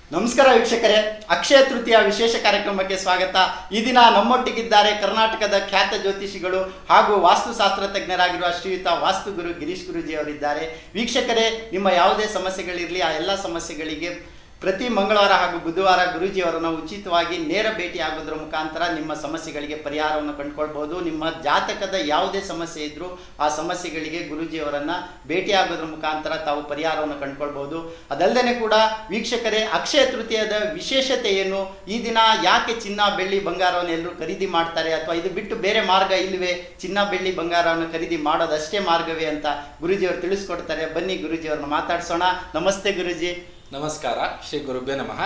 ನಮಸ್ಕಾರ ವೀಕ್ಷಕರೇ ಅಕ್ಷಯ ತೃತೀಯ ವಿಶೇಷ ಕಾರ್ಯಕ್ರಮಕ್ಕೆ ಸ್ವಾಗತ ಈ ದಿನ ನಮ್ಮೊಟ್ಟಿಗಿದ್ದಾರೆ ಕರ್ನಾಟಕದ ಖ್ಯಾತ ಜ್ಯೋತಿಷಿಗಳು ಹಾಗೂ ವಾಸ್ತುಶಾಸ್ತ್ರ ತಜ್ಞರಾಗಿರುವ ಶ್ರೀಯುತ ವಾಸ್ತು ಗುರು ಗಿರೀಶ್ ಗುರುಜಿ ಅವರಿದ್ದಾರೆ ವೀಕ್ಷಕರೇ ನಿಮ್ಮ ಯಾವುದೇ ಸಮಸ್ಯೆಗಳಿರಲಿ ಆ ಎಲ್ಲ ಸಮಸ್ಯೆಗಳಿಗೆ ಪ್ರತಿ ಮಂಗಳವಾರ ಹಾಗೂ ಬುಧವಾರ ಗುರೂಜಿ ಅವರನ್ನು ಉಚಿತವಾಗಿ ನೇರ ಭೇಟಿ ಆಗೋದ್ರ ಮುಖಾಂತರ ನಿಮ್ಮ ಸಮಸ್ಯೆಗಳಿಗೆ ಪರಿಹಾರವನ್ನು ಕಂಡುಕೊಳ್ಬಹುದು ನಿಮ್ಮ ಜಾತಕದ ಯಾವುದೇ ಸಮಸ್ಯೆ ಇದ್ರೂ ಆ ಸಮಸ್ಯೆಗಳಿಗೆ ಗುರೂಜಿ ಅವರನ್ನ ಭೇಟಿ ಆಗೋದ್ರ ಮುಖಾಂತರ ತಾವು ಪರಿಹಾರವನ್ನು ಕಂಡುಕೊಳ್ಬಹುದು ಅದಲ್ಲದೆ ಕೂಡ ವೀಕ್ಷಕರೇ ಅಕ್ಷಯ ತೃತೀಯದ ವಿಶೇಷತೆ ಏನು ಈ ದಿನ ಯಾಕೆ ಚಿನ್ನ ಬೆಳ್ಳಿ ಬಂಗಾರವನ್ನು ಎಲ್ಲರೂ ಖರೀದಿ ಮಾಡ್ತಾರೆ ಅಥವಾ ಇದು ಬಿಟ್ಟು ಬೇರೆ ಮಾರ್ಗ ಇಲ್ವೇ ಚಿನ್ನ ಬೆಳ್ಳಿ ಬಂಗಾರವನ್ನು ಖರೀದಿ ಮಾಡೋದಷ್ಟೇ ಮಾರ್ಗವೇ ಅಂತ ಗುರೂಜಿ ಅವರು ತಿಳಿಸ್ಕೊಡ್ತಾರೆ ಬನ್ನಿ ಗುರೂಜಿ ಅವ್ರನ್ನ ಮಾತಾಡ್ಸೋಣ ನಮಸ್ತೆ ಗುರೂಜಿ ನಮಸ್ಕಾರ ಶ್ರೀ ಗುರುಭ್ಯ ನಮಃ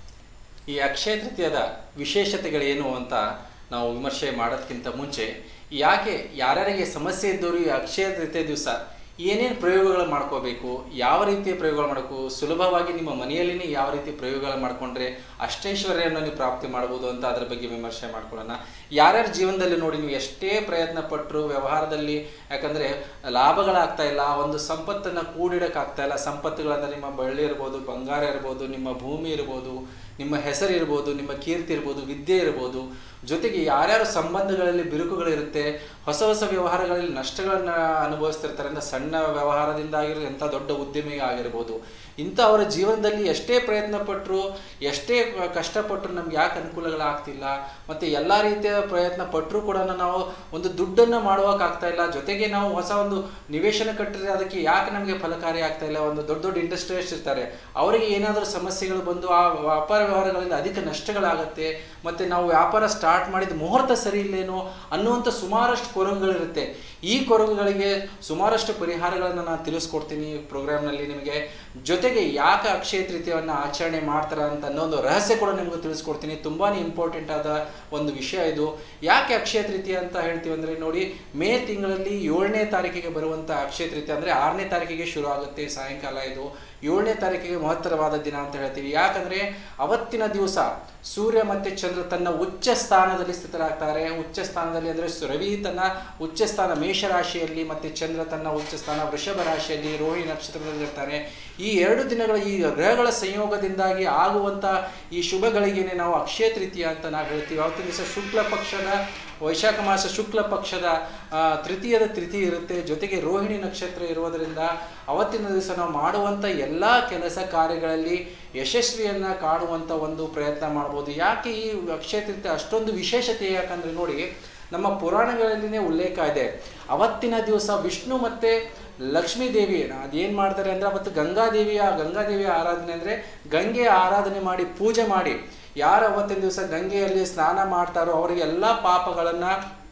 ಈ ಅಕ್ಷಯ ತೃತೀಯದ ವಿಶೇಷತೆಗಳೇನು ಅಂತ ನಾವು ವಿಮರ್ಶೆ ಮಾಡೋದಕ್ಕಿಂತ ಮುಂಚೆ ಯಾಕೆ ಯಾರ್ಯಾರಿಗೆ ಸಮಸ್ಯೆ ಇದ್ದವರು ಈ ಅಕ್ಷಯ ತೃತೀಯ ದಿವಸ ಏನೇನು ಪ್ರಯೋಗಗಳು ಮಾಡ್ಕೋಬೇಕು ಯಾವ ರೀತಿಯ ಪ್ರಯೋಗಗಳು ಮಾಡಬೇಕು ಸುಲಭವಾಗಿ ನಿಮ್ಮ ಮನೆಯಲ್ಲಿನೇ ಯಾವ ರೀತಿ ಪ್ರಯೋಗಗಳು ಮಾಡಿಕೊಂಡ್ರೆ ಅಷ್ಟೈಶ್ವರ್ಯವನ್ನು ನೀವು ಪ್ರಾಪ್ತಿ ಮಾಡ್ಬೋದು ಅಂತ ಅದರ ಬಗ್ಗೆ ವಿಮರ್ಶೆ ಮಾಡ್ಕೊಳ್ಳೋಣ ಯಾರ್ಯಾರ ಜೀವನದಲ್ಲಿ ನೋಡಿ ನೀವು ಎಷ್ಟೇ ಪ್ರಯತ್ನ ಪಟ್ಟರು ವ್ಯವಹಾರದಲ್ಲಿ ಯಾಕಂದರೆ ಲಾಭಗಳಾಗ್ತಾ ಇಲ್ಲ ಒಂದು ಸಂಪತ್ತನ್ನು ಕೂಡಿಡೋಕ್ಕಾಗ್ತಾ ಇಲ್ಲ ಸಂಪತ್ತುಗಳಂದ್ರೆ ನಿಮ್ಮ ಬಳ್ಳಿ ಇರ್ಬೋದು ಬಂಗಾರ ಇರ್ಬೋದು ನಿಮ್ಮ ಭೂಮಿ ಇರ್ಬೋದು ನಿಮ್ಮ ಹೆಸರು ಇರ್ಬೋದು ನಿಮ್ಮ ಕೀರ್ತಿ ಇರ್ಬೋದು ವಿದ್ಯೆ ಇರ್ಬೋದು ಜೊತೆಗೆ ಯಾರ್ಯಾರು ಸಂಬಂಧಗಳಲ್ಲಿ ಬಿರುಕುಗಳಿರುತ್ತೆ ಹೊಸ ಹೊಸ ವ್ಯವಹಾರಗಳಲ್ಲಿ ನಷ್ಟಗಳನ್ನು ಅನುಭವಿಸ್ತಿರ್ತಾರೆ ಅಂದರೆ ಸಣ್ಣ ವ್ಯವಹಾರದಿಂದ ಆಗಿರೋ ಎಂಥ ದೊಡ್ಡ ಉದ್ಯಮಿ ಆಗಿರ್ಬೋದು ಇಂಥ ಅವರ ಜೀವನದಲ್ಲಿ ಎಷ್ಟೇ ಪ್ರಯತ್ನ ಪಟ್ಟರು ಎಷ್ಟೇ ಕಷ್ಟಪಟ್ಟರು ನಮ್ಗೆ ಯಾಕೆ ಅನುಕೂಲಗಳಾಗ್ತಿಲ್ಲ ಮತ್ತು ಎಲ್ಲ ರೀತಿಯ ಪ್ರಯತ್ನ ಪಟ್ಟರೂ ಕೂಡ ನಾವು ಒಂದು ದುಡ್ಡನ್ನು ಮಾಡುವಕ್ಕಾಗ್ತಾ ಇಲ್ಲ ಜೊತೆಗೆ ನಾವು ಹೊಸ ಒಂದು ನಿವೇಶನ ಕಟ್ಟಿದ್ರೆ ಅದಕ್ಕೆ ಯಾಕೆ ನಮಗೆ ಫಲಕಾರಿ ಆಗ್ತಾ ಇಲ್ಲ ಒಂದು ದೊಡ್ಡ ದೊಡ್ಡ ಇಂಡಸ್ಟ್ರಿಯಲ್ಸ್ ಇರ್ತಾರೆ ಅವರಿಗೆ ಏನಾದರೂ ಸಮಸ್ಯೆಗಳು ಬಂದು ಆ ವ್ಯಾಪಾರ ವ್ಯವಹಾರಗಳಿಂದ ಅಧಿಕ ನಷ್ಟಗಳಾಗತ್ತೆ ಮತ್ತು ನಾವು ವ್ಯಾಪಾರ ಸ್ಟಾರ್ಟ್ ಮಾಡಿದ ಮುಹೂರ್ತ ಸರಿ ಇಲ್ಲೇನೋ ಅನ್ನುವಂಥ ಸುಮಾರಷ್ಟು ಕೊರಗುಗಳಿರುತ್ತೆ ಈ ಕೊರಗುಗಳಿಗೆ ಸುಮಾರಷ್ಟು ಪರಿಹಾರಗಳನ್ನು ನಾನು ತಿಳಿಸ್ಕೊಡ್ತೀನಿ ಪ್ರೋಗ್ರಾಮ್ನಲ್ಲಿ ನಿಮಗೆ ಜೊತೆಗೆ ಯಾಕೆ ಅಕ್ಷಯ ತೃತೀಯವನ್ನು ಆಚರಣೆ ಮಾಡ್ತಾರೆ ಅಂತ ಅನ್ನೋ ಒಂದು ರಹಸ್ಯ ಕೂಡ ನಿಮಗೆ ತಿಳಿಸ್ಕೊಡ್ತೀನಿ ತುಂಬಾ ಇಂಪಾರ್ಟೆಂಟ್ ಆದ ಒಂದು ವಿಷಯ ಇದು ಯಾಕೆ ಅಕ್ಷಯ ತೃತೀಯ ಅಂತ ಹೇಳ್ತೀವಿ ಅಂದರೆ ನೋಡಿ ಮೇ ತಿಂಗಳಲ್ಲಿ ಏಳನೇ ತಾರೀಕಿಗೆ ಬರುವಂಥ ಅಕ್ಷಯ ತೃತೀಯ ಅಂದರೆ ಆರನೇ ತಾರೀಕಿಗೆ ಶುರು ಆಗುತ್ತೆ ಸಾಯಂಕಾಲ ಇದು ಏಳನೇ ತಾರೀಕಿಗೆ ಮಹತ್ತರವಾದ ದಿನ ಅಂತ ಹೇಳ್ತೀವಿ ಯಾಕಂದರೆ ಅವತ್ತಿನ ದಿವಸ ಸೂರ್ಯ ಮತ್ತು ಚಂದ್ರ ತನ್ನ ಉಚ್ಚ ಸ್ಥಾನದಲ್ಲಿ ಸ್ಥಿತರಾಗ್ತಾರೆ ಉಚ್ಚ ಸ್ಥಾನದಲ್ಲಿ ಅಂದರೆ ರವಿ ತನ್ನ ಉಚ್ಚ ಸ್ಥಾನ ಮೇಷರಾಶಿಯಲ್ಲಿ ಮತ್ತು ಚಂದ್ರ ತನ್ನ ಉಚ್ಚ ಸ್ಥಾನ ವೃಷಭ ರಾಶಿಯಲ್ಲಿ ರೋಹಿಣಿ ನಕ್ಷತ್ರದಲ್ಲಿ ಇರ್ತಾರೆ ಈ ಎರಡು ದಿನಗಳ ಈ ಗ್ರಹಗಳ ಸಂಯೋಗದಿಂದಾಗಿ ಆಗುವಂಥ ಈ ಶುಭಗಳಿಗೇನೆ ನಾವು ಅಕ್ಷಯ ತೃತೀಯ ಅಂತ ನಾವು ಹೇಳ್ತೀವಿ ಅವತ್ತಿನ ದಿವಸ ಶುಕ್ಲ ಪಕ್ಷದ ವೈಶಾಖ ಮಾಸ ಶುಕ್ಲ ಪಕ್ಷದ ತೃತೀಯದ ತಿಥಿ ಇರುತ್ತೆ ಜೊತೆಗೆ ರೋಹಿಣಿ ನಕ್ಷತ್ರ ಇರುವುದರಿಂದ ಅವತ್ತಿನ ದಿವಸ ನಾವು ಮಾಡುವಂಥ ಎಲ್ಲ ಕೆಲಸ ಕಾರ್ಯಗಳಲ್ಲಿ ಯಶಸ್ವಿಯನ್ನು ಕಾಣುವಂಥ ಒಂದು ಪ್ರಯತ್ನ ಮಾಡ್ಬೋದು ಯಾಕೆ ಈ ಅಕ್ಷಯ ತೃತೀಯ ಅಷ್ಟೊಂದು ವಿಶೇಷತೆ ಯಾಕಂದರೆ ನೋಡಿ ನಮ್ಮ ಪುರಾಣಗಳಲ್ಲಿನೇ ಉಲ್ಲೇಖ ಇದೆ ಅವತ್ತಿನ ದಿವಸ ವಿಷ್ಣು ಮತ್ತು ಲಕ್ಷ್ಮೀ ದೇವಿ ಅದೇನು ಮಾಡ್ತಾರೆ ಅಂದರೆ ಅವತ್ತು ಗಂಗಾದೇವಿಯ ಗಂಗಾದೇವಿಯ ಆರಾಧನೆ ಅಂದರೆ ಗಂಗೆ ಆರಾಧನೆ ಮಾಡಿ ಪೂಜೆ ಮಾಡಿ ಯಾರು ಅವತ್ತಿನ ದಿವಸ ಗಂಗೆಯಲ್ಲಿ ಸ್ನಾನ ಮಾಡ್ತಾರೋ ಅವರಿಗೆ ಎಲ್ಲ ಪಾಪಗಳನ್ನು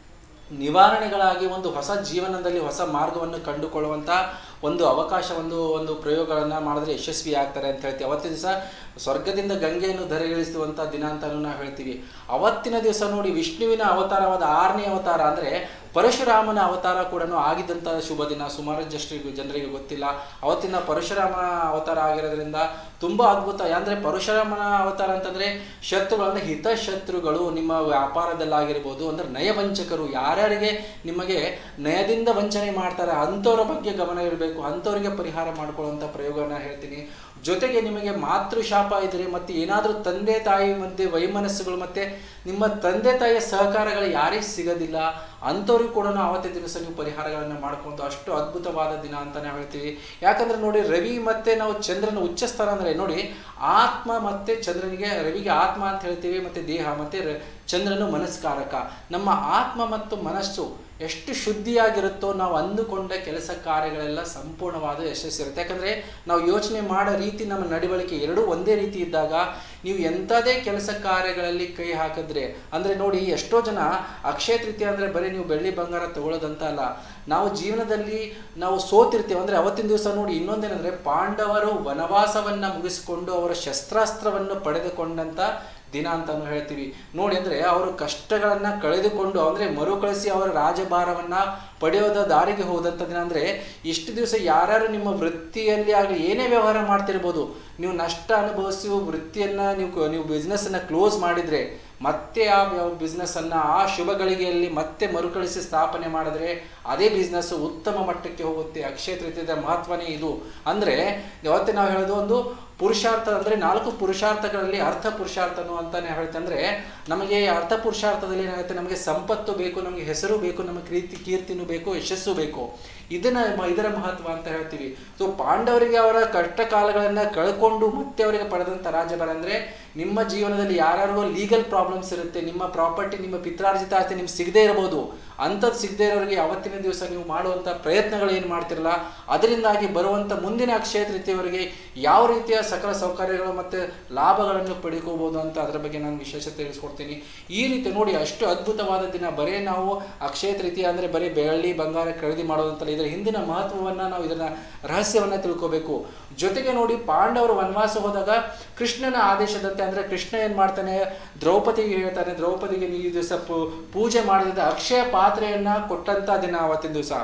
ನಿವಾರಣೆಗಳಾಗಿ ಒಂದು ಹೊಸ ಜೀವನದಲ್ಲಿ ಹೊಸ ಮಾರ್ಗವನ್ನು ಕಂಡುಕೊಳ್ಳುವಂಥ ಒಂದು ಅವಕಾಶ ಒಂದು ಒಂದು ಪ್ರಯೋಗಗಳನ್ನು ಮಾಡಿದ್ರೆ ಯಶಸ್ವಿ ಆಗ್ತಾರೆ ಅಂತ ಹೇಳ್ತೀವಿ ಅವತ್ತಿನ ದಿವಸ ಸ್ವರ್ಗದಿಂದ ಗಂಗೆಯನ್ನು ಧರೆಗಿಳಿಸುವಂಥ ದಿನ ಅಂತಲೂ ನಾವು ಹೇಳ್ತೀವಿ ಅವತ್ತಿನ ದಿವಸ ನೋಡಿ ವಿಷ್ಣುವಿನ ಅವತಾರವಾದ ಆರನೇ ಅವತಾರ ಅಂದರೆ ಪರಶುರಾಮನ ಅವತಾರ ಕೂಡ ಆಗಿದ್ದಂಥ ಶುಭ ದಿನ ಸುಮಾರು ಜಷ್ಟು ಜನರಿಗೆ ಗೊತ್ತಿಲ್ಲ ಅವತ್ತಿನ ಪರಶುರಾಮ ಅವತಾರ ಆಗಿರೋದ್ರಿಂದ ತುಂಬ ಅದ್ಭುತ ಅಂದರೆ ಪರಶುರಾಮನ ಅವತಾರ ಅಂತಂದರೆ ಶತ್ರುಗಳು ಅಂದರೆ ಹಿತಶತ್ರುಗಳು ನಿಮ್ಮ ವ್ಯಾಪಾರದಲ್ಲಾಗಿರ್ಬೋದು ಅಂದರೆ ನಯವಂಚಕರು ಯಾರ್ಯಾರಿಗೆ ನಿಮಗೆ ನಯದಿಂದ ವಂಚನೆ ಮಾಡ್ತಾರೆ ಅಂಥವ್ರ ಬಗ್ಗೆ ಗಮನ ಇರಬೇಕು ಅಂಥವ್ರಿಗೆ ಪರಿಹಾರ ಮಾಡ್ಕೊಳ್ಳುವಂಥ ಪ್ರಯೋಗನ ಹೇಳ್ತೀನಿ ಜೊತೆಗೆ ನಿಮಗೆ ಮಾತೃಶಾಪ ಇದ್ದರೆ ಮತ್ತು ಏನಾದರೂ ತಂದೆ ತಾಯಿ ಮಧ್ಯೆ ವೈಮನಸ್ಸುಗಳು ಮತ್ತು ನಿಮ್ಮ ತಂದೆ ತಾಯಿಯ ಸಹಕಾರಗಳು ಯಾರಿಗೆ ಸಿಗೋದಿಲ್ಲ ಅಂಥವ್ರಿಗೂ ಕೂಡ ಅವತ್ತಿನ ದಿವಸ ನೀವು ಪರಿಹಾರಗಳನ್ನು ಮಾಡ್ಕೊಂಡು ಅಷ್ಟು ಅದ್ಭುತವಾದ ದಿನ ಅಂತ ನಾವು ಹೇಳ್ತೀವಿ ಯಾಕಂದರೆ ನೋಡಿ ರವಿ ಮತ್ತು ನಾವು ಚಂದ್ರನ ಉಚ್ಚ ಸ್ಥಾನ ಅಂದರೆ ನೋಡಿ ಆತ್ಮ ಮತ್ತು ಚಂದ್ರನಿಗೆ ರವಿಗೆ ಆತ್ಮ ಅಂತ ಹೇಳ್ತೀವಿ ಮತ್ತು ದೇಹ ಮತ್ತು ಚಂದ್ರನು ಮನಸ್ಕಾರಕ ನಮ್ಮ ಆತ್ಮ ಮತ್ತು ಮನಸ್ಸು ಎಷ್ಟು ಶುದ್ಧಿಯಾಗಿರುತ್ತೋ ನಾವು ಅಂದುಕೊಂಡ ಕೆಲಸ ಕಾರ್ಯಗಳೆಲ್ಲ ಸಂಪೂರ್ಣವಾದ ಯಶಸ್ಸಿರುತ್ತೆ ಯಾಕಂದರೆ ನಾವು ಯೋಚನೆ ಮಾಡೋ ರೀತಿ ನಮ್ಮ ನಡವಳಿಕೆ ಎರಡೂ ಒಂದೇ ರೀತಿ ಇದ್ದಾಗ ನೀವು ಎಂಥದೇ ಕೆಲಸ ಕಾರ್ಯಗಳಲ್ಲಿ ಕೈ ಹಾಕಿದ್ರೆ ಅಂದರೆ ನೋಡಿ ಎಷ್ಟೋ ಜನ ಅಕ್ಷಯ ತೃತೀಯ ಅಂದರೆ ಬರೀ ನೀವು ಬೆಳ್ಳಿ ಬಂಗಾರ ತಗೊಳ್ಳೋದಂತ ಅಲ್ಲ ನಾವು ಜೀವನದಲ್ಲಿ ನಾವು ಸೋತಿರ್ತೀವಿ ಅಂದರೆ ಅವತ್ತಿನ ದಿವಸ ನೋಡಿ ಇನ್ನೊಂದೇನೆಂದರೆ ಪಾಂಡವರು ವನವಾಸವನ್ನು ಮುಗಿಸಿಕೊಂಡು ಅವರ ಶಸ್ತ್ರಾಸ್ತ್ರವನ್ನು ಪಡೆದುಕೊಂಡಂಥ ದಿನ ಅಂತಾನು ಹೇಳ್ತೀವಿ ನೋಡಿ ಅಂದರೆ ಅವರು ಕಷ್ಟಗಳನ್ನು ಕಳೆದುಕೊಂಡು ಅಂದರೆ ಮರುಕಳಿಸಿ ಅವರ ರಾಜಭಾರವನ್ನು ಪಡೆಯೋದ ದಾರಿಗೆ ಹೋದಂಥ ದಿನ ಅಂದರೆ ಇಷ್ಟು ದಿವಸ ಯಾರ್ಯಾರು ನಿಮ್ಮ ವೃತ್ತಿಯಲ್ಲಿ ಆಗಲಿ ಏನೇ ವ್ಯವಹಾರ ಮಾಡ್ತಿರ್ಬೋದು ನೀವು ನಷ್ಟ ಅನುಭವಿಸಿ ವೃತ್ತಿಯನ್ನು ನೀವು ನೀವು ಬಿಸ್ನೆಸ್ಸನ್ನು ಕ್ಲೋಸ್ ಮಾಡಿದರೆ ಮತ್ತೆ ಆ ಬಿಸ್ನೆಸ್ಸನ್ನು ಆ ಶುಭ ಗಳಿಗೆಯಲ್ಲಿ ಮತ್ತೆ ಮರುಕಳಿಸಿ ಸ್ಥಾಪನೆ ಮಾಡಿದ್ರೆ ಅದೇ ಬಿಸ್ನೆಸ್ ಉತ್ತಮ ಮಟ್ಟಕ್ಕೆ ಹೋಗುತ್ತೆ ಅಕ್ಷಯ ತೃತೀಯದ ಮಹತ್ವನೇ ಇದು ಅಂದರೆ ಯಾವತ್ತೇ ನಾವು ಹೇಳೋದು ಒಂದು ಪುರುಷಾರ್ಥ ಅಂದರೆ ನಾಲ್ಕು ಪುರುಷಾರ್ಥಗಳಲ್ಲಿ ಅರ್ಥ ಪುರುಷಾರ್ಥನು ಅಂತಾನೆ ಹೇಳ್ತಂದ್ರೆ ನಮಗೆ ಅರ್ಥ ಪುರುಷಾರ್ಥದಲ್ಲಿ ಏನಾಗುತ್ತೆ ನಮಗೆ ಸಂಪತ್ತು ಬೇಕು ನಮಗೆ ಹೆಸರು ಬೇಕು ನಮಗೆ ಕೀರ್ತಿ ಕೀರ್ತಿನೂ ಬೇಕು ಯಶಸ್ಸು ಬೇಕು ಇದನ್ನ ಮ- ಇದರ ಮಹತ್ವ ಅಂತ ಹೇಳ್ತೀವಿ ಸೊ ಪಾಂಡವರಿಗೆ ಅವರ ಕಷ್ಟ ಕಾಲಗಳನ್ನ ಕಳ್ಕೊಂಡು ಮತ್ತೆ ಅವರಿಗೆ ಪಡೆದಂತ ರಾಜ್ಯಭಾರ ಅಂದ್ರೆ ನಿಮ್ಮ ಜೀವನದಲ್ಲಿ ಯಾರ್ಯಾರಿಗೋ ಲೀಗಲ್ ಪ್ರಾಬ್ಲಮ್ಸ್ ಇರುತ್ತೆ ನಿಮ್ಮ ಪ್ರಾಪರ್ಟಿ ನಿಮ್ಮ ಪಿತ್ರಾರ್ಜಿತ ಆಸ್ತಿ ನಿಮ್ಗೆ ಸಿಗದೇ ಇರಬಹುದು ಅಂಥದ್ದು ಸಿಗದೇ ಇರೋರಿಗೆ ಅವತ್ತಿನ ದಿವಸ ನೀವು ಮಾಡುವಂಥ ಪ್ರಯತ್ನಗಳು ಏನು ಮಾಡ್ತಿರಲ್ಲ ಅದರಿಂದಾಗಿ ಬರುವಂಥ ಮುಂದಿನ ಅಕ್ಷಯ ತೃತೀಯವರೆಗೆ ಯಾವ ರೀತಿಯ ಸಕಲ ಸೌಕರ್ಯಗಳು ಮತ್ತು ಲಾಭಗಳನ್ನು ಪಡ್ಕೋಬಹುದು ಅಂತ ಅದರ ಬಗ್ಗೆ ನಾನು ವಿಶೇಷ ತಿಳಿಸ್ಕೊಡ್ತೀನಿ ಈ ರೀತಿ ನೋಡಿ ಅಷ್ಟು ಅದ್ಭುತವಾದ ದಿನ ಬರೀ ನಾವು ಅಕ್ಷಯ ತೃತೀಯ ಅಂದರೆ ಬರೀ ಬೆಳ್ಳಿ ಬಂಗಾರ ಖರೀದಿ ಮಾಡೋದಂತಲ್ಲ ಇದರ ಹಿಂದಿನ ಮಹತ್ವವನ್ನು ನಾವು ಇದನ್ನ ರಹಸ್ಯವನ್ನು ತಿಳ್ಕೋಬೇಕು ಜೊತೆಗೆ ನೋಡಿ ಪಾಂಡವರು ವನವಾಸ ಹೋದಾಗ ಕೃಷ್ಣನ ಆದೇಶದಂತೆ ಅಂದರೆ ಕೃಷ್ಣ ಏನು ಮಾಡ್ತಾನೆ ದ್ರೌಪದಿಗೆ ಹೇಳ್ತಾನೆ ದ್ರೌಪದಿಗೆ ನೀವು ಈ ದಿವಸ ಪೂ- ಪೂಜೆ ಮಾಡಿದ ಅಕ್ಷಯ ಪಾತ್ರೆಯನ್ನ ಕೊಟ್ಟಂತ ದಿನ ಅವತ್ತಿನ ದಿವಸ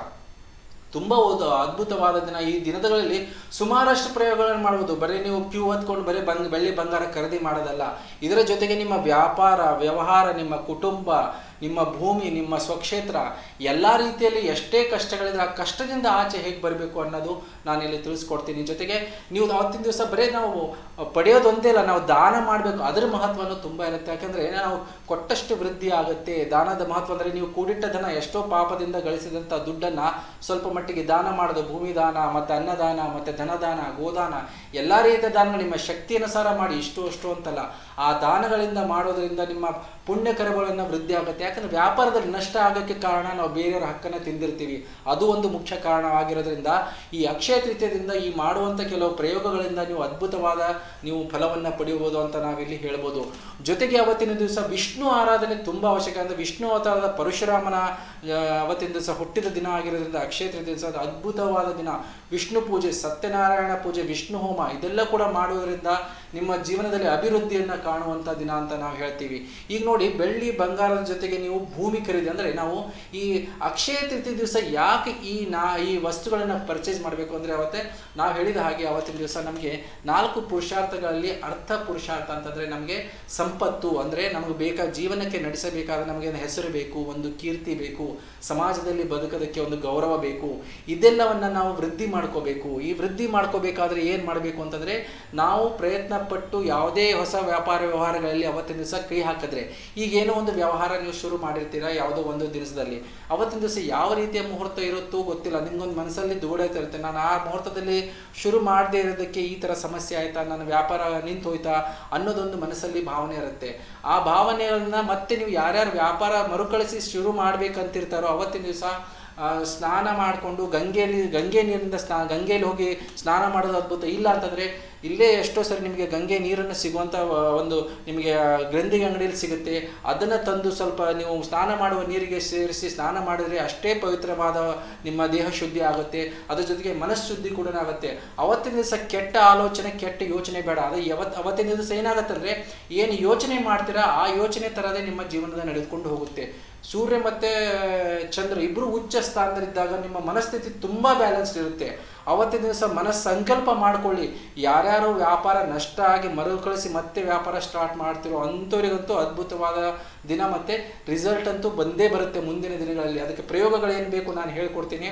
ತುಂಬ ಒಂದು ಅದ್ಭುತವಾದ ದಿನ ಈ ದಿನಗಳಲ್ಲಿ ಸುಮಾರಷ್ಟು ಪ್ರಯೋಗಗಳನ್ನು ಮಾಡ್ಬೋದು ಬರೀ ನೀವು ಕ್ಯೂ ಹೊತ್ಕೊಂಡು ಬರೀ ಬಂಗ್ ಬೆಳ್ಳಿ ಬಂಗಾರ ಖರೀದಿ ಮಾಡೋದಲ್ಲ ಇದರ ಜೊತೆಗೆ ನಿಮ್ಮ ವ್ಯಾಪಾರ ವ್ಯವಹಾರ ನಿಮ್ಮ ಕುಟುಂಬ ನಿಮ್ಮ ಭೂಮಿ ನಿಮ್ಮ ಸ್ವಕ್ಷೇತ್ರ ಎಲ್ಲ ರೀತಿಯಲ್ಲಿ ಎಷ್ಟೇ ಕಷ್ಟಗಳಿದ್ರೆ ಆ ಕಷ್ಟದಿಂದ ಆಚೆ ಹೇಗೆ ಬರಬೇಕು ಅನ್ನೋದು ನಾನು ಇಲ್ಲಿ ತಿಳಿಸ್ಕೊಡ್ತೀನಿ ಜೊತೆಗೆ ನೀವು ಅವತ್ತಿನ ದಿವಸ ಬರೀ ನಾವು ಪಡೆಯೋದೊಂದೇ ಅಲ್ಲ ನಾವು ದಾನ ಮಾಡಬೇಕು ಅದರ ಮಹತ್ವನೂ ತುಂಬ ಇರುತ್ತೆ ಯಾಕಂದರೆ ನಾವು ಕೊಟ್ಟಷ್ಟು ವೃದ್ಧಿ ಆಗುತ್ತೆ ದಾನದ ಮಹತ್ವ ಅಂದರೆ ನೀವು ಕೂಡಿಟ್ಟ ಧನ ಎಷ್ಟೋ ಪಾಪದಿಂದ ಗಳಿಸಿದಂಥ ದುಡ್ಡನ್ನು ಸ್ವಲ್ಪ ಮಟ್ಟಿಗೆ ದಾನ ಮಾಡೋದು ಭೂಮಿ ದಾನ ಮತ್ತು ಅನ್ನದಾನ ಮತ್ತು ಧನದಾನ ಗೋದಾನ ಎಲ್ಲ ರೀತಿಯ ದಾನಗಳು ನಿಮ್ಮ ಶಕ್ತಿ ಅನುಸಾರ ಮಾಡಿ ಇಷ್ಟು ಅಷ್ಟು ಅಂತಲ್ಲ ಆ ದಾನಗಳಿಂದ ಮಾಡೋದ್ರಿಂದ ನಿಮ್ಮ ಪುಣ್ಯ ಕರ್ಮಗಳನ್ನು ವೃದ್ಧಿ ಆಗುತ್ತೆ ಯಾಕಂದ್ರೆ ವ್ಯಾಪಾರದಲ್ಲಿ ನಷ್ಟ ಆಗೋಕ್ಕೆ ಕಾರಣ ನಾವು ಬೇರೆಯವರ ಹಕ್ಕನ್ನು ತಿಂದಿರ್ತೀವಿ ಅದು ಒಂದು ಮುಖ್ಯ ಕಾರಣವಾಗಿರೋದ್ರಿಂದ ಈ ಅಕ್ಷಯ ತೃತೀಯದಿಂದ ಈ ಮಾಡುವಂಥ ಕೆಲವು ಪ್ರಯೋಗಗಳಿಂದ ನೀವು ಅದ್ಭುತವಾದ ನೀವು ಫಲವನ್ನು ಪಡೆಯಬಹುದು ಅಂತ ನಾವಿಲ್ಲಿ ಹೇಳ್ಬೋದು ಜೊತೆಗೆ ಅವತ್ತಿನ ದಿವಸ ವಿಷ್ಣು ಆರಾಧನೆ ತುಂಬ ಅವಶ್ಯಕ ಅಂದರೆ ವಿಷ್ಣು ಅವತಾರದ ಪರಶುರಾಮನ ಆ, ಅವತ್ತಿನ ದಿವಸ ಹುಟ್ಟಿದ ದಿನ ಆಗಿರೋದ್ರಿಂದ ಅಕ್ಷಯ ತೃತೀಯ ದಿವಸ ಅದು ಅದ್ಭುತವಾದ ದಿನ ವಿಷ್ಣು ಪೂಜೆ ಸತ್ಯನಾರಾಯಣ ಪೂಜೆ ವಿಷ್ಣು ಹೋಮ ಇದೆಲ್ಲ ಕೂಡ ಮಾಡುವುದರಿಂದ ನಿಮ್ಮ ಜೀವನದಲ್ಲಿ ಅಭಿವೃದ್ಧಿಯನ್ನು ಕಾಣುವಂಥ ದಿನ ಅಂತ ನಾವು ಹೇಳ್ತೀವಿ ಈಗ ನೋಡಿ ಬೆಳ್ಳಿ ಬಂಗಾರದ ಜೊತೆಗೆ ನೀವು ಭೂಮಿ ಖರೀದಿ ಅಂದರೆ ನಾವು ಈ ಅಕ್ಷಯ ತೃತೀಯ ದಿವಸ ಯಾಕೆ ಈ ನಾ ಈ ವಸ್ತುಗಳನ್ನು ಪರ್ಚೇಸ್ ಮಾಡಬೇಕು ಅಂದರೆ ಅವತ್ತೆ ನಾವು ಹೇಳಿದ ಹಾಗೆ ಅವತ್ತಿನ ದಿವಸ ನಮಗೆ ನಾಲ್ಕು ಪುರುಷಾರ್ಥಗಳಲ್ಲಿ ಅರ್ಥ ಪುರುಷಾರ್ಥ ಅಂತಂದರೆ ನಮಗೆ ಸಂಪತ್ತು ಅಂದರೆ ನಮಗೆ ಬೇಕಾದ ಜೀವನಕ್ಕೆ ನಡೆಸಬೇಕಾದ ನಮಗೆ ಒಂದು ಹೆಸರು ಬೇಕು ಒಂದು ಕೀರ್ತಿ ಬೇಕು ಸಮಾಜದಲ್ಲಿ ಬದುಕೋದಕ್ಕೆ ಒಂದು ಗೌರವ ಬೇಕು ಇದೆಲ್ಲವನ್ನ ನಾವು ವೃದ್ಧಿ ಮಾಡ್ಕೋಬೇಕು ಈ ವೃದ್ಧಿ ಮಾಡ್ಕೋಬೇಕಾದ್ರೆ ಏನು ಮಾಡಬೇಕು ಅಂತಂದರೆ ನಾವು ಪ್ರಯತ್ನ ಪಟ್ಟು ಯಾವುದೇ ಹೊಸ ವ್ಯಾಪಾರ ವ್ಯವಹಾರಗಳಲ್ಲಿ ಅವತ್ತಿನ ದಿವಸ ಕೈ ಹಾಕಿದ್ರೆ ಈಗ ಏನೋ ಒಂದು ವ್ಯವಹಾರ ನೀವು ಶುರು ಮಾಡಿರ್ತೀರಾ ಯಾವುದೋ ಒಂದು ದಿವಸದಲ್ಲಿ ಅವತ್ತಿನ ದಿವಸ ಯಾವ ರೀತಿಯ ಮುಹೂರ್ತ ಇರುತ್ತೋ ಗೊತ್ತಿಲ್ಲ ನಿಮ್ಗೊಂದು ಮನಸ್ಸಲ್ಲಿ ದೂಡೈತಾ ಇರುತ್ತೆ ನಾನು ಆ ಮುಹೂರ್ತದಲ್ಲಿ ಶುರು ಮಾಡದೇ ಇರೋದಕ್ಕೆ ಈ ಥರ ಸಮಸ್ಯೆ ಆಯ್ತಾ ನನ್ನ ವ್ಯಾಪಾರ ನಿಂತು ಹೋಯ್ತಾ ಅನ್ನೋದೊಂದು ಮನಸ್ಸಲ್ಲಿ ಭಾವನೆ ಇರುತ್ತೆ ಆ ಭಾವನೆಗಳನ್ನ ಮತ್ತೆ ನೀವು ಯಾರ್ಯಾರು ವ್ಯಾಪಾರ ಮರುಕಳಿಸಿ ಶುರು ಮಾಡ್ಬೇಕಂತಿರ್ತಾರೋ ಅವತ್ತಿನ ದಿವಸ ಸ್ನಾನ ಮಾಡಿಕೊಂಡು ಗಂಗೆಯಲ್ಲಿ ಗಂಗೆ ನೀರಿನಿಂದ ಸ್ನಾ ಗಂಗೆಯಲ್ಲಿ ಹೋಗಿ ಸ್ನಾನ ಮಾಡೋದು ಅದ್ಭುತ ಇಲ್ಲ ಅಂತಂದರೆ ಇಲ್ಲೇ ಎಷ್ಟೋ ಸರಿ ನಿಮಗೆ ಗಂಗೆ ನೀರನ್ನು ಸಿಗುವಂಥ ವ- ಒಂದು ನಿಮಗೆ ಆ, ಗ್ರಂಥಿಗೆ ಅಂಗಡಿಯಲ್ಲಿ ಸಿಗುತ್ತೆ ಅದನ್ನು ತಂದು ಸ್ವಲ್ಪ ನೀವು ಸ್ನಾನ ಮಾಡುವ ನೀರಿಗೆ ಸೇರಿಸಿ ಸ್ನಾನ ಮಾಡಿದರೆ ಅಷ್ಟೇ ಪವಿತ್ರವಾದ ನಿಮ್ಮ ದೇಹ ಶುದ್ಧಿ ಆಗುತ್ತೆ ಅದ್ರ ಜೊತೆಗೆ ಮನಃಶುದ್ಧಿ ಕೂಡ ಆಗುತ್ತೆ ಅವತ್ತಿನ ದಿವಸ ಕೆಟ್ಟ ಆಲೋಚನೆ ಕೆಟ್ಟ ಯೋಚನೆ ಬೇಡ ಅದು ಯಾವತ್ತು ಅವತ್ತಿನ ದಿವಸ ಏನಾಗುತ್ತೆ ಅಂದರೆ ಏನು ಯೋಚನೆ ಮಾಡ್ತೀರಾ ಆ ಯೋಚನೆ ಥರದೇ ನಿಮ್ಮ ಜೀವನದ ನಡೆದುಕೊಂಡು ಹೋಗುತ್ತೆ ಸೂರ್ಯ ಮತ್ತೆ ಚಂದ್ರ ಇಬ್ಬರು ಉಚ್ಚ ಸ್ಥಾನದಲ್ಲಿದ್ದಾಗ ನಿಮ್ಮ ಮನಸ್ಥಿತಿ ತುಂಬಾ ಬ್ಯಾಲೆನ್ಸ್ಡ್ ಇರುತ್ತೆ ಅವತ್ತಿನ ದಿವಸ ಮನಸ್ಸು ಸಂಕಲ್ಪ ಮಾಡ್ಕೊಳ್ಳಿ ಯಾರ್ಯಾರು ವ್ಯಾಪಾರ ನಷ್ಟ ಆಗಿ ಮರುಕಳಿಸಿ ಮತ್ತೆ ವ್ಯಾಪಾರ ಸ್ಟಾರ್ಟ್ ಮಾಡ್ತಿರೋ ಅಂಥವ್ರಿಗಂತೂ ಅದ್ಭುತವಾದ ದಿನ ಮತ್ತೆ ರಿಸಲ್ಟ್ ಅಂತೂ ಬಂದೇ ಬರುತ್ತೆ ಮುಂದಿನ ದಿನಗಳಲ್ಲಿ ಅದಕ್ಕೆ ಪ್ರಯೋಗಗಳೇನು ಬೇಕು ನಾನು ಹೇಳ್ಕೊಡ್ತೀನಿ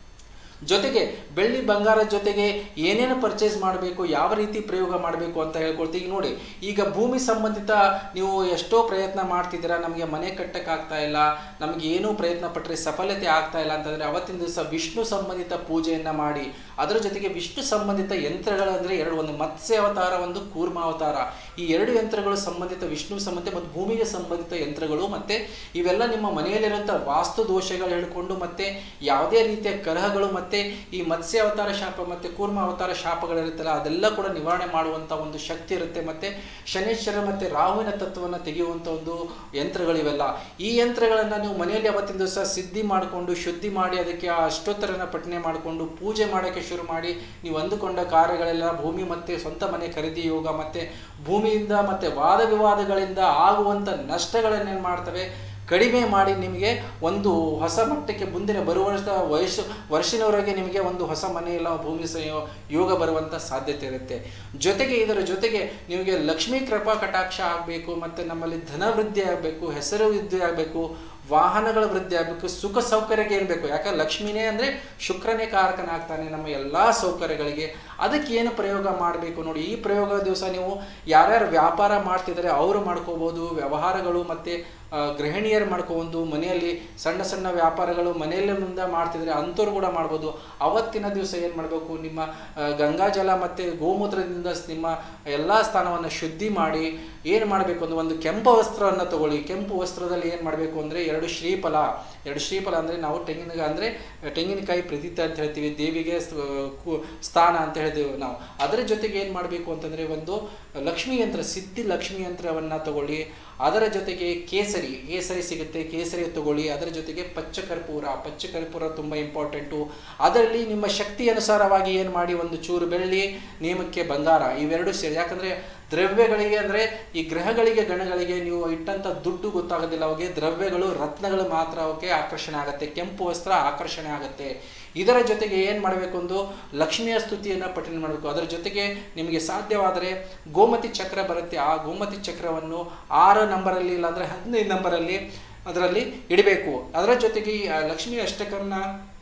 ಜೊತೆಗೆ ಬೆಳ್ಳಿ ಬಂಗಾರದ ಜೊತೆಗೆ ಏನೇನು ಪರ್ಚೇಸ್ ಮಾಡಬೇಕು ಯಾವ ರೀತಿ ಪ್ರಯೋಗ ಮಾಡಬೇಕು ಅಂತ ಹೇಳ್ಕೊಳ್ತೀವಿ ಈಗ ನೋಡಿ ಈಗ ಭೂಮಿ ಸಂಬಂಧಿತ ನೀವು ಎಷ್ಟೋ ಪ್ರಯತ್ನ ಮಾಡ್ತಿದ್ದೀರಾ ನಮಗೆ ಮನೆ ಕಟ್ಟಕ್ಕಾಗ್ತಾ ಇಲ್ಲ ನಮಗೆ ಏನೂ ಪ್ರಯತ್ನ ಪಟ್ಟರೆ ಸಫಲತೆ ಆಗ್ತಾ ಇಲ್ಲ ಅಂತಂದರೆ ಅವತ್ತಿನ ದಿವಸ ವಿಷ್ಣು ಸಂಬಂಧಿತ ಪೂಜೆಯನ್ನು ಮಾಡಿ ಅದರ ಜೊತೆಗೆ ವಿಷ್ಣು ಸಂಬಂಧಿತ ಯಂತ್ರಗಳಂದರೆ ಎರಡು ಒಂದು ಮತ್ಸ್ಯ ಅವತಾರ ಒಂದು ಕೂರ್ಮ ಅವತಾರ ಈ ಎರಡು ಯಂತ್ರಗಳು ಸಂಬಂಧಿತ ವಿಷ್ಣು ಸಂಬಂಧಿತ ಮತ್ತು ಭೂಮಿಗೆ ಸಂಬಂಧಿತ ಯಂತ್ರಗಳು ಮತ್ತು ಇವೆಲ್ಲ ನಿಮ್ಮ ಮನೆಯಲ್ಲಿರುವಂಥ ವಾಸ್ತು ದೋಷಗಳು ಹೇಳ್ಕೊಂಡು ಮತ್ತೆ ಯಾವುದೇ ರೀತಿಯ ಕಲಹಗಳು ಮತ್ತೆ ಈ ಮತ್ಸ್ಯ ಅವತಾರ ಶಾಪ ಮತ್ತೆ ಕೂರ್ಮ ಅವತಾರ ಶಾಪಗಳಿರುತ್ತಲ್ಲ ಅದೆಲ್ಲ ಕೂಡ ನಿವಾರಣೆ ಮಾಡುವಂಥ ಒಂದು ಶಕ್ತಿ ಇರುತ್ತೆ ಮತ್ತೆ ಶನೇಶ್ವರ ಮತ್ತೆ ರಾಹುವಿನ ತತ್ವವನ್ನು ತೆಗೆಯುವಂಥ ಒಂದು ಯಂತ್ರಗಳಿವೆಲ್ಲ ಈ ಯಂತ್ರಗಳನ್ನು ನೀವು ಮನೆಯಲ್ಲಿ ಅವತ್ತಿನ ದಿವಸ ಸಿದ್ಧಿ ಮಾಡಿಕೊಂಡು ಶುದ್ಧಿ ಮಾಡಿ ಅದಕ್ಕೆ ಆ ಅಷ್ಟೋತ್ತರನ ಪಠನೆ ಮಾಡಿಕೊಂಡು ಪೂಜೆ ಮಾಡೋಕ್ಕೆ ಶುರು ಮಾಡಿ ನೀವು ಅಂದುಕೊಂಡ ಕಾರ್ಯಗಳೆಲ್ಲ ಭೂಮಿ ಮತ್ತೆ ಸ್ವಂತ ಮನೆ ಖರೀದಿ ಯೋಗ ಮತ್ತೆ ಭೂಮಿಯಿಂದ ಮತ್ತೆ ವಾದ ವಿವಾದಗಳಿಂದ ಆಗುವಂಥ ನಷ್ಟಗಳನ್ನೇನು ಮಾಡ್ತವೆ ಕಡಿಮೆ ಮಾಡಿ ನಿಮಗೆ ಒಂದು ಹೊಸ ಮಟ್ಟಕ್ಕೆ ಮುಂದಿನ ಬರುವ ವರ್ಷ ವಯಸ್ಸು ವರ್ಷಿನವರೆಗೆ ನಿಮಗೆ ಒಂದು ಹೊಸ ಮನೆಯಲ್ಲ ಭೂಮಿ ಸಂಯೋ ಯೋಗ ಬರುವಂಥ ಸಾಧ್ಯತೆ ಇರುತ್ತೆ ಜೊತೆಗೆ ಇದರ ಜೊತೆಗೆ ನಿಮಗೆ ಲಕ್ಷ್ಮೀ ಕೃಪಾ ಕಟಾಕ್ಷ ಆಗಬೇಕು ಮತ್ತು ನಮ್ಮಲ್ಲಿ ಧನ ವೃದ್ಧಿ ಆಗಬೇಕು ಹೆಸರು ವೃದ್ಧಿ ಆಗಬೇಕು ವಾಹನಗಳ ವೃದ್ಧಿ ಆಗಬೇಕು ಸುಖ ಸೌಕರ್ಯಕ್ಕೆ ಏನು ಬೇಕು ಯಾಕಂದ್ರೆ ಲಕ್ಷ್ಮಿನೇ ಅಂದರೆ ಶುಕ್ರನೇ ಕಾರಕನಾಗ್ತಾನೆ ನಮ್ಮ ಎಲ್ಲ ಸೌಕರ್ಯಗಳಿಗೆ ಅದಕ್ಕೆ ಏನು ಪ್ರಯೋಗ ಮಾಡಬೇಕು ನೋಡಿ ಈ ಪ್ರಯೋಗ ದಿವಸ ನೀವು ಯಾರ್ಯಾರು ವ್ಯಾಪಾರ ಮಾಡ್ತಿದ್ದಾರೆ ಅವರು ಮಾಡ್ಕೋಬೋದು ವ್ಯವಹಾರಗಳು ಮತ್ತು ಗೃಹಿಣಿಯರು ಮಾಡ್ಕೋಬೋದು ಮನೆಯಲ್ಲಿ ಸಣ್ಣ ಸಣ್ಣ ವ್ಯಾಪಾರಗಳು ಮನೆಯಲ್ಲೇ ಮುಂದೆ ಮಾಡ್ತಿದ್ರೆ ಅಂಥವ್ರು ಕೂಡ ಮಾಡ್ಬೋದು ಅವತ್ತಿನ ದಿವಸ ಏನು ಮಾಡಬೇಕು ನಿಮ್ಮ ಆ, ಗಂಗಾಜಲ ಮತ್ತು ಗೋಮೂತ್ರದಿಂದ ಸ್- ನಿಮ್ಮ ಎಲ್ಲ ಸ್ಥಾನವನ್ನು ಶುದ್ಧಿ ಮಾಡಿ ಏನು ಮಾಡಬೇಕು ಅಂದ್ರೆ ಒಂದು ಕೆಂಪು ವಸ್ತ್ರವನ್ನು ತಗೊಳ್ಳಿ ಕೆಂಪು ವಸ್ತ್ರದಲ್ಲಿ ಏನು ಮಾಡಬೇಕು ಅಂದರೆ ಎರಡು ಶ್ರೀಫಲ ಎರಡು ಶ್ರೀಫಲ ಅಂದರೆ ನಾವು ತೆಂಗಿನ ಅಂದರೆ ತೆಂಗಿನಕಾಯಿ ಪ್ರತೀತ ಅಂತ ಹೇಳ್ತೀವಿ ದೇವಿಗೆ ಸ್- ಕು- ಸ್ಥಾನ ಅಂತ ಹೇಳ್ತೀವಿ ನಾವು ಅದರ ಜೊತೆಗೆ ಏನು ಮಾಡಬೇಕು ಅಂತಂದರೆ ಒಂದು ಲಕ್ಷ್ಮೀ ಯಂತ್ರ ಸಿದ್ಧಿ ಲಕ್ಷ್ಮೀ ಯಂತ್ರವನ್ನು ತಗೊಳ್ಳಿ ಅದರ ಜೊತೆಗೆ ಕೇಸರಿ ಕೇಸರಿ ಸಿಗುತ್ತೆ ಕೇಸರಿ ತಗೊಳ್ಳಿ ಅದರ ಜೊತೆಗೆ ಪಚ್ಚ ಕರ್ಪೂರ ಪಚ್ಚ ಕರ್ಪೂರ ತುಂಬ ಇಂಪಾರ್ಟೆಂಟು ಅದರಲ್ಲಿ ನಿಮ್ಮ ಶಕ್ತಿ ಅನುಸಾರವಾಗಿ ಏನು ಮಾಡಿ ಒಂದು ಚೂರು ಬೆಳ್ಳಿ ನೇಮಕ್ಕೆ ಬಂಗಾರ ಇವೆರಡು ಸೇರಿ ಯಾಕಂದರೆ ದ್ರವ್ಯಗಳಿಗೆ ಅಂದರೆ ಈ ಗ್ರಹಗಳಿಗೆ ಗಣಗಳಿಗೆ ನೀವು ಇಟ್ಟಂಥ ದುಡ್ಡು ಗೊತ್ತಾಗೋದಿಲ್ಲ ಅವಾಗೆ ದ್ರವ್ಯಗಳು ರತ್ನಗಳು ಮಾತ್ರ ಅವಕ್ಕೆ ಆಕರ್ಷಣೆ ಆಗುತ್ತೆ ಕೆಂಪು ವಸ್ತ್ರ ಆಕರ್ಷಣೆ ಆಗುತ್ತೆ ಇದರ ಜೊತೆಗೆ ಏನು ಮಾಡಬೇಕು ಒಂದು ಲಕ್ಷ್ಮಿಯ ಸ್ತುತಿಯನ್ನು ಪಠನೆ ಮಾಡಬೇಕು ಅದರ ಜೊತೆಗೆ ನಿಮಗೆ ಸಾಧ್ಯವಾದರೆ ಗೋಮತಿ ಚಕ್ರ ಬರುತ್ತೆ ಆ ಗೋಮತಿ ಚಕ್ರವನ್ನು ಆರು ನಂಬರಲ್ಲಿ ಇಲ್ಲಾಂದರೆ ಹದಿನೈದು ನಂಬರಲ್ಲಿ ಅದರಲ್ಲಿ ಇಡಬೇಕು ಅದರ ಜೊತೆಗೆ ಈ ಆ ಲಕ್ಷ್ಮೀ ಅಷ್ಟಕನ್ನ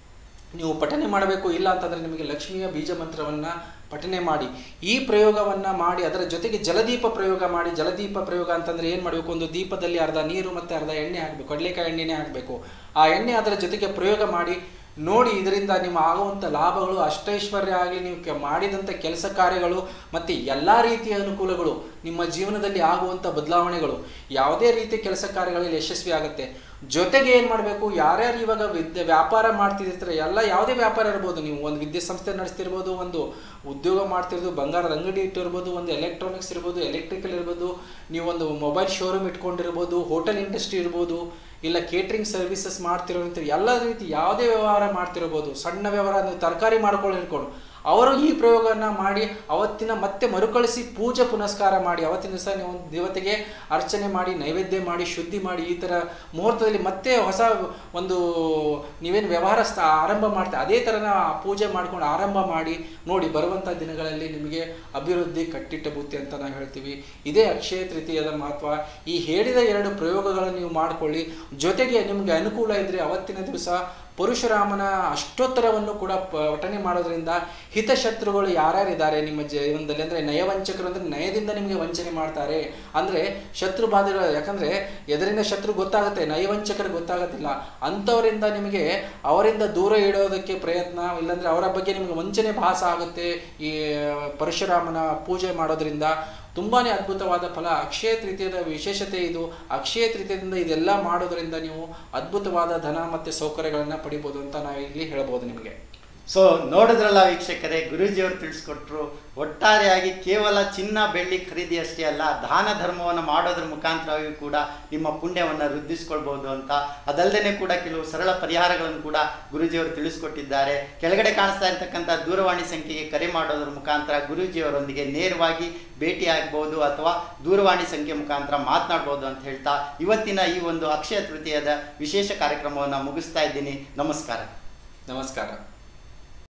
ನೀವು ಪಠನೆ ಮಾಡಬೇಕು ಇಲ್ಲ ಅಂತಂದರೆ ನಿಮಗೆ ಲಕ್ಷ್ಮಿಯ ಬೀಜ ಮಂತ್ರವನ್ನು ಪಠನೆ ಮಾಡಿ ಈ ಪ್ರಯೋಗವನ್ನು ಮಾಡಿ ಅದರ ಜೊತೆಗೆ ಜಲದೀಪ ಪ್ರಯೋಗ ಮಾಡಿ ಜಲದೀಪ ಪ್ರಯೋಗ ಅಂತಂದರೆ ಏನು ಮಾಡಬೇಕು ಒಂದು ದೀಪದಲ್ಲಿ ಅರ್ಧ ನೀರು ಮತ್ತು ಅರ್ಧ ಎಣ್ಣೆ ಹಾಕಬೇಕು ಕಡಲೆಕಾಯಿ ಎಣ್ಣೆನೇ ಹಾಕಬೇಕು ಆ ಎಣ್ಣೆ ಅದರ ಜೊತೆಗೆ ಪ್ರಯೋಗ ಮಾಡಿ ನೋಡಿ ಇದರಿಂದ ನಿಮ್ಮ ಆಗುವಂಥ ಲಾಭಗಳು ಅಷ್ಟೈಶ್ವರ್ಯ ಆಗಲಿ ನೀವು ಕೆ- ಮಾಡಿದಂಥ ಕೆಲಸ ಕಾರ್ಯಗಳು ಮತ್ತು ಎಲ್ಲ ರೀತಿಯ ಅನುಕೂಲಗಳು ನಿಮ್ಮ ಜೀವನದಲ್ಲಿ ಆಗುವಂಥ ಬದಲಾವಣೆಗಳು ಯಾವುದೇ ರೀತಿಯ ಕೆಲಸ ಕಾರ್ಯಗಳಲ್ಲಿ ಯಶಸ್ವಿ ಆಗುತ್ತೆ ಜೊತೆಗೆ ಏನು ಮಾಡಬೇಕು ಯಾರ್ಯಾರು ಇವಾಗ ವಿದ್ಯೆ ವ್ಯಾಪಾರ ಮಾಡ್ತಿರ್ತಾರೆ ಎಲ್ಲ ಯಾವುದೇ ವ್ಯಾಪಾರ ಇರ್ಬೋದು ನೀವು ಒಂದು ವಿದ್ಯಾಸಂಸ್ಥೆ ನಡೆಸ್ತಿರ್ಬೋದು ಒಂದು ಉದ್ಯೋಗ ಮಾಡ್ತಿರೋದು ಬಂಗಾರದ ಅಂಗಡಿ ಇಟ್ಟಿರ್ಬೋದು ಒಂದು ಎಲೆಕ್ಟ್ರಾನಿಕ್ಸ್ ಇರ್ಬೋದು ಎಲೆಕ್ಟ್ರಿಕಲ್ ಇರ್ಬೋದು ನೀವು ಒಂದು ಮೊಬೈಲ್ ಶೋರೂಮ್ ಇಟ್ಕೊಂಡಿರ್ಬೋದು ಹೋಟೆಲ್ ಇಂಡಸ್ಟ್ರಿ ಇರ್ಬೋದು ಇಲ್ಲ ಕೇಟ್ರಿಂಗ್ ಸರ್ವಿಸಸ್ ಮಾಡ್ತಿರೋಂಥ ಎಲ್ಲ ರೀತಿ ಯಾವುದೇ ವ್ಯವಹಾರ ಮಾಡ್ತಿರ್ಬೋದು ಸಣ್ಣ ವ್ಯವಹಾರ ನೀವು ತರಕಾರಿ ಮಾಡ್ಕೊಂಡು ಇಟ್ಕೊಂಡು ಅವರು ಈ ಪ್ರಯೋಗನ ಮಾಡಿ ಅವತ್ತಿನ ಮತ್ತೆ ಮರುಕಳಿಸಿ ಪೂಜೆ ಪುನಸ್ಕಾರ ಮಾಡಿ ಅವತ್ತಿನ ದಿವಸ ನೀವು ಒಂದು ದೇವತೆಗೆ ಅರ್ಚನೆ ಮಾಡಿ ನೈವೇದ್ಯ ಮಾಡಿ ಶುದ್ಧಿ ಮಾಡಿ ಈ ಥರ ಮುಹೂರ್ತದಲ್ಲಿ ಮತ್ತೆ ಹೊಸ ಒಂದು ನೀವೇನು ವ್ಯವಹಾರ ಸ್ಥ ಆರಂಭ ಮಾಡ್ತಾ ಅದೇ ಥರನ ಆ ಪೂಜೆ ಮಾಡ್ಕೊಂಡು ಆರಂಭ ಮಾಡಿ ನೋಡಿ ಬರುವಂಥ ದಿನಗಳಲ್ಲಿ ನಿಮಗೆ ಅಭಿವೃದ್ಧಿ ಕಟ್ಟಿಟ್ಟ ಬುತ್ತಿ ಅಂತ ನಾವು ಹೇಳ್ತೀವಿ ಇದೇ ಅಕ್ಷಯ ತೃತೀಯದ ಮಹತ್ವ ಈ ಹೇಳಿದ ಎರಡು ಪ್ರಯೋಗಗಳನ್ನು ನೀವು ಮಾಡ್ಕೊಳ್ಳಿ ಜೊತೆಗೆ ನಿಮಗೆ ಅನುಕೂಲ ಇದ್ದರೆ ಅವತ್ತಿನ ದಿವಸ ಪರಶುರಾಮನ ಅಷ್ಟೋತ್ತರವನ್ನು ಕೂಡ ಪಠನೆ ಮಾಡೋದ್ರಿಂದ ಹಿತಶತ್ರುಗಳು ಯಾರ್ಯಾರಿದ್ದಾರೆ ನಿಮ್ಮ ಜೀವನದಲ್ಲಿ ಅಂದರೆ ನಯವಂಚಕರು ಅಂದರೆ ನಯದಿಂದ ನಿಮಗೆ ವಂಚನೆ ಮಾಡ್ತಾರೆ ಅಂದರೆ ಶತ್ರು ಬಾಧೆಗಳು ಯಾಕಂದರೆ ಎದರಿಂದ ಶತ್ರು ಗೊತ್ತಾಗುತ್ತೆ ನಯವಂಚಕರು ಗೊತ್ತಾಗೋದಿಲ್ಲ ಅಂಥವರಿಂದ ನಿಮಗೆ ಅವರಿಂದ ದೂರ ಇಡೋದಕ್ಕೆ ಪ್ರಯತ್ನ ಇಲ್ಲಾಂದರೆ ಅವರ ಬಗ್ಗೆ ನಿಮಗೆ ವಂಚನೆ ಭಾಸ ಆಗುತ್ತೆ ಈ ಪರಶುರಾಮನ ಪೂಜೆ ಮಾಡೋದ್ರಿಂದ ತುಂಬಾ ಅದ್ಭುತವಾದ ಫಲ ಅಕ್ಷಯ ತೃತೀಯದ ವಿಶೇಷತೆ ಇದು ಅಕ್ಷಯ ತೃತೀಯದಿಂದ ಇದೆಲ್ಲ ಮಾಡೋದ್ರಿಂದ ನೀವು ಅದ್ಭುತವಾದ ಧನ ಮತ್ತು ಸೌಕರ್ಯಗಳನ್ನು ಪಡಿಬೋದು ಅಂತ ನಾವು ಇಲ್ಲಿ ಹೇಳ್ಬೋದು ನಿಮಗೆ ಸೊ ನೋಡಿದ್ರಲ್ಲ ವೀಕ್ಷಕರೇ ಗುರೂಜಿಯವರು ತಿಳಿಸ್ಕೊಟ್ರು ಒಟ್ಟಾರೆಯಾಗಿ ಕೇವಲ ಚಿನ್ನ ಬೆಳ್ಳಿ ಖರೀದಿ ಅಷ್ಟೇ ಅಲ್ಲ ದಾನ ಧರ್ಮವನ್ನು ಮಾಡೋದ್ರ ಮುಖಾಂತರವಾಗಿ ಕೂಡ ನಿಮ್ಮ ಪುಣ್ಯವನ್ನು ವೃದ್ಧಿಸ್ಕೊಳ್ಬಹುದು ಅಂತ ಅದಲ್ಲದೆ ಕೂಡ ಕೆಲವು ಸರಳ ಪರಿಹಾರಗಳನ್ನು ಕೂಡ ಗುರೂಜಿಯವರು ತಿಳಿಸ್ಕೊಟ್ಟಿದ್ದಾರೆ ಕೆಳಗಡೆ ಕಾಣಿಸ್ತಾ ಇರ್ತಕ್ಕಂಥ ದೂರವಾಣಿ ಸಂಖ್ಯೆಗೆ ಕರೆ ಮಾಡೋದ್ರ ಮುಖಾಂತರ ಗುರೂಜಿಯವರೊಂದಿಗೆ ನೇರವಾಗಿ ಭೇಟಿ ಆಗ್ಬೋದು ಅಥವಾ ದೂರವಾಣಿ ಸಂಖ್ಯೆ ಮುಖಾಂತರ ಮಾತನಾಡ್ಬೋದು ಅಂತ ಹೇಳ್ತಾ ಇವತ್ತಿನ ಈ ಒಂದು ಅಕ್ಷಯ ತೃತೀಯದ ವಿಶೇಷ ಕಾರ್ಯಕ್ರಮವನ್ನು ಮುಗಿಸ್ತಾ ಇದ್ದೀನಿ ನಮಸ್ಕಾರ ನಮಸ್ಕಾರ